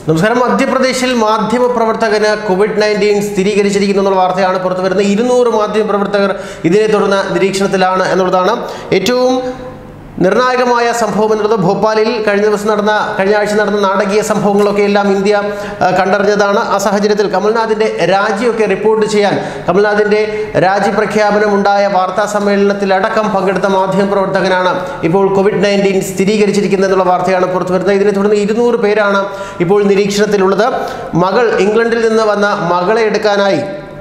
നമസ്കാരം മധ്യപ്രദേശിൽ മാധ്യമ പ്രവർത്തകന് കോവിഡ് നയൻറ്റീൻ സ്ഥിരീകരിച്ചിരിക്കുന്നു എന്നുള്ള വാർത്തയാണ് പുറത്തു വരുന്നത് ഇരുന്നൂറ് മാധ്യമ പ്രവർത്തകർ ഇതിനെ തുടർന്ന് നിരീക്ഷണത്തിലാണ് എന്നുള്ളതാണ് ഏറ്റവും നിർണായകമായ സംഭവം എന്നുള്ളത് ഭോപ്പാലിൽ കഴിഞ്ഞ ദിവസം നടന്ന കഴിഞ്ഞ ആഴ്ച നടന്ന നാടകീയ സംഭവങ്ങളൊക്കെ എല്ലാം ഇന്ത്യ ആ, കണ്ടറിഞ്ഞതാണ് ആ സാഹചര്യത്തിൽ കമൽനാഥിന്റെ രാജിയൊക്കെ റിപ്പോർട്ട് ചെയ്യാൻ കമൽനാഥിന്റെ രാജി പ്രഖ്യാപനം ഉണ്ടായ വാർത്താ സമ്മേളനത്തിലടക്കം പങ്കെടുത്ത മാധ്യമ പ്രവർത്തകനാണ് ഇപ്പോൾ കോവിഡ് നയൻറ്റീൻ സ്ഥിരീകരിച്ചിരിക്കുന്നത് എന്നുള്ള വാർത്തയാണ് പുറത്തു വരുന്നത് ഇതിനെ തുടർന്ന് ഇരുന്നൂറ് പേരാണ് ഇപ്പോൾ നിരീക്ഷണത്തിലുള്ളത് മകൾ ഇംഗ്ലണ്ടിൽ നിന്ന് വന്ന മകളെ എടുക്കാനായി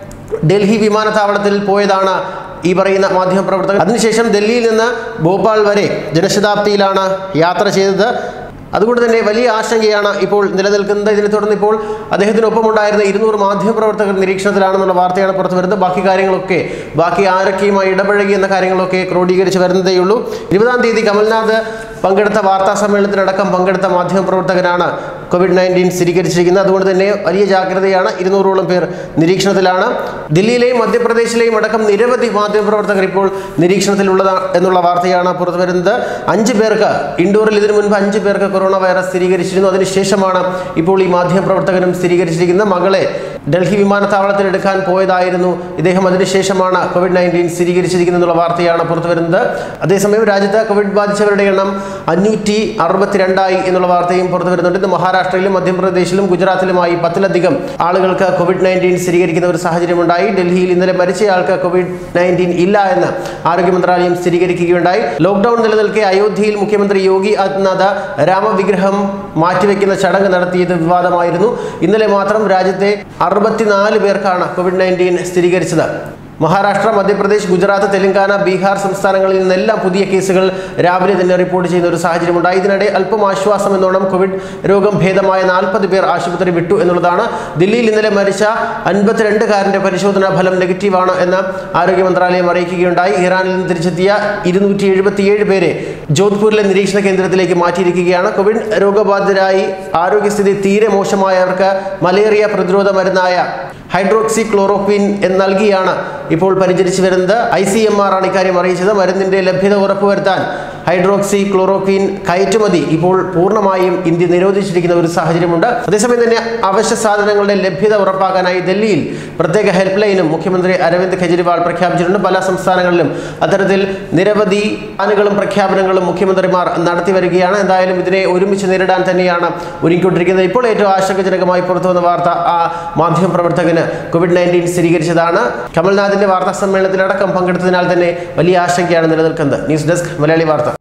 ഡൽഹി വിമാനത്താവളത്തിൽ പോയതാണ് ഈ പറയുന്ന മാധ്യമപ്രവർത്തകർ അതിനുശേഷം ഡൽഹിയിൽ നിന്ന് ഭോപ്പാൽ വരെ ജനശതാബ്ദിയിലാണ് യാത്ര ചെയ്തത് അതുകൊണ്ട് തന്നെ വലിയ ആശങ്കയാണ് ഇപ്പോൾ നിലനിൽക്കുന്നത് ഇതിനെ തുടർന്ന് ഇപ്പോൾ അദ്ദേഹത്തിനൊപ്പം ഉണ്ടായിരുന്ന ഇരുന്നൂറ് മാധ്യമപ്രവർത്തകർ നിരീക്ഷണത്തിലാണെന്നുള്ള വാർത്തയാണ് പുറത്തു വരുന്നത് ബാക്കി കാര്യങ്ങളൊക്കെ ബാക്കി ആരൊക്കെയുമായി ഇടപഴകി എന്ന കാര്യങ്ങളൊക്കെ ക്രോഡീകരിച്ച് വരുന്നതേയുള്ളൂ ഇരുപതാം തീയതി കമൽനാഥ് പങ്കെടുത്ത വാർത്താ സമ്മേളനത്തിനടക്കം പങ്കെടുത്ത മാധ്യമപ്രവർത്തകനാണ് കോവിഡ് നയൻറ്റീൻ സ്ഥിരീകരിച്ചിരിക്കുന്നത് അതുകൊണ്ട് തന്നെ വലിയ ജാഗ്രതയാണ് ഇരുന്നൂറോളം പേർ നിരീക്ഷണത്തിലാണ് ദില്ലിയിലെയും മധ്യപ്രദേശിലെയും അടക്കം നിരവധി മാധ്യമപ്രവർത്തകർ ഇപ്പോൾ നിരീക്ഷണത്തിലുള്ളതാണ് എന്നുള്ള വാർത്തയാണ് പുറത്തു വരുന്നത് അഞ്ച് പേർക്ക് ഇൻഡോറിൽ ഇതിനു മുൻപ് അഞ്ച് പേർക്ക് കൊറോണ വൈറസ് സ്ഥിരീകരിച്ചിരുന്നു അതിനുശേഷമാണ് ഇപ്പോൾ ഈ മാധ്യമപ്രവർത്തകനും സ്ഥിരീകരിച്ചിരിക്കുന്ന മകളെ ഡൽഹി വിമാനത്താവളത്തിൽ എടുക്കാൻ പോയതായിരുന്നു ഇദ്ദേഹം അതിനുശേഷമാണ് കോവിഡ് നയൻറ്റീൻ സ്ഥിരീകരിച്ചിരിക്കുന്നത് എന്നുള്ള വാർത്തയാണ് പുറത്തു വരുന്നത് അതേസമയം രാജ്യത്ത് കോവിഡ് ബാധിച്ചവരുടെ എണ്ണം അഞ്ഞൂറ്റി അറുപത്തിരണ്ടായി എന്നുള്ള വാർത്തയും പുറത്തു വരുന്നുണ്ട് ഇന്ന് മഹാരാഷ്ട്രയിലും മധ്യപ്രദേശിലും ഗുജറാത്തിലുമായി പത്തിലധികം ആളുകൾക്ക് കോവിഡ് നയൻറ്റീൻ സ്ഥിരീകരിക്കുന്ന ഒരു സാഹചര്യമുണ്ടായി ഡൽഹിയിൽ ഇന്നലെ മരിച്ചയാൾക്ക് കോവിഡ് നയൻറ്റീൻ ഇല്ല എന്ന് ആരോഗ്യ മന്ത്രാലയം സ്ഥിരീകരിക്കുകയുണ്ടായി ലോക്ക്ഡൌൺ നിലനിൽക്കെ അയോധ്യയിൽ മുഖ്യമന്ത്രി യോഗി ആദിത്യനാഥ് രാമവിഗ്രഹം മാറ്റിവെക്കുന്ന ചടങ്ങ് നടത്തിയത് വിവാദമായിരുന്നു ഇന്നലെ മാത്രം രാജ്യത്തെ അറുപത്തിനാല് പേർക്കാണ് കോവിഡ് നയൻറ്റീൻ സ്ഥിരീകരിച്ചത് മഹാരാഷ്ട്ര മധ്യപ്രദേശ് ഗുജറാത്ത് തെലങ്കാന ബീഹാർ സംസ്ഥാനങ്ങളിൽ നിന്നെല്ലാം പുതിയ കേസുകൾ രാവിലെ തന്നെ റിപ്പോർട്ട് ചെയ്യുന്ന ഒരു സാഹചര്യമുണ്ടായി ഇതിനിടെ അല്പം ആശ്വാസം എന്നോണം കോവിഡ് രോഗം ഭേദമായ നാൽപ്പത് പേർ ആശുപത്രി വിട്ടു എന്നുള്ളതാണ് ദില്ലിയിൽ ഇന്നലെ മരിച്ച അൻപത്തിരണ്ടുകാരൻ്റെ പരിശോധനാ ഫലം നെഗറ്റീവാണ് എന്ന് ആരോഗ്യ മന്ത്രാലയം അറിയിക്കുകയുണ്ടായി ഇറാനിൽ നിന്ന് തിരിച്ചെത്തിയ ഇരുന്നൂറ്റി എഴുപത്തിയേഴ് പേരെ ജോധ്പൂരിലെ നിരീക്ഷണ കേന്ദ്രത്തിലേക്ക് മാറ്റിയിരിക്കുകയാണ് കോവിഡ് രോഗബാധിതരായി ആരോഗ്യസ്ഥിതി തീരെ മോശമായവർക്ക് മലേറിയ പ്രതിരോധ മരുന്നായ ഹൈഡ്രോക്സി ക്ലോറോക്വിൻ എന്ന് നൽകിയാണ് ഇപ്പോൾ പരിചരിച്ചു വരുന്നത് ഐ സി എം ആർ ആണ് ഇക്കാര്യം അറിയിച്ചത് മരുന്നിന്റെ ലഭ്യത ഉറപ്പുവരുത്താൻ ഹൈഡ്രോക്സി ക്ലോറോക്വിൻ കയറ്റുമതി ഇപ്പോൾ പൂർണ്ണമായും ഇന്ത്യ നിരോധിച്ചിരിക്കുന്ന ഒരു സാഹചര്യമുണ്ട് അതേസമയം തന്നെ അവശ്യ സാധനങ്ങളുടെ ലഭ്യത ഉറപ്പാക്കാനായി ഡൽഹിയിൽ പ്രത്യേക ഹെൽപ്പ് ലൈനും മുഖ്യമന്ത്രി അരവിന്ദ് കെജ്രിവാൾ പ്രഖ്യാപിച്ചിട്ടുണ്ട് പല സംസ്ഥാനങ്ങളിലും അത്തരത്തിൽ നിരവധി പ്ലാനുകളും പ്രഖ്യാപനങ്ങളും മുഖ്യമന്ത്രിമാർ നടത്തി വരികയാണ് എന്തായാലും ഇതിനെ ഒരുമിച്ച് നേരിടാൻ തന്നെയാണ് ഒരുങ്ങിക്കൊണ്ടിരിക്കുന്നത് ഇപ്പോൾ ഏറ്റവും ആശങ്കജനകമായി പുറത്തു വന്ന വാർത്ത ആ മാധ്യമപ്രവർത്തകന് കോവിഡ് നയൻറ്റീൻ സ്ഥിരീകരിച്ചതാണ് കമൽനാഥിന്റെ വാർത്താ സമ്മേളനത്തിലടക്കം പങ്കെടുത്തതിനാൽ തന്നെ വലിയ ആശങ്കയാണ് നിലനിൽക്കുന്നത് ന്യൂസ് ഡെസ്ക് മലയാളി വാർത്ത